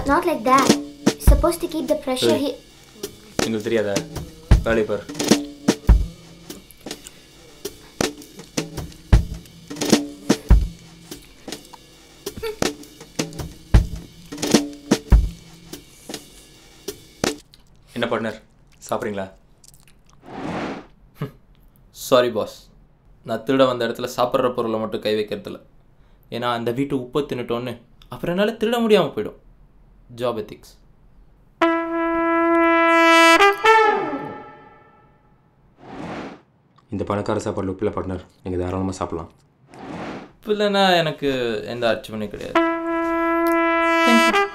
Not like that. You're supposed to keep the pressure Hey. here. எங்களுக்கு தெரியாதா வேலையை பார் என்ன பார்ட்னர் சாப்பிட்றீங்களா சாரி பாஸ் நான் திருட வந்த இடத்துல சாப்பிட்ற பொருளை மட்டும் கை வைக்கிறதில்ல ஏன்னா அந்த வீட்டு உப்பை தின்னுட்டோன்னு அப்புறம் என்னால் திருட முடியாமல் போயிடும் ஜாப் எத்திக்ஸ் இந்த பணக்கார சாப்பாடு உப்பில் பார்ட்னர் நீங்கள் தாராளமாக சாப்பிட்லாம் இப்போ இல்லைன்னா எனக்கு எந்த அர்ச்சனையும் கிடையாது Thank you.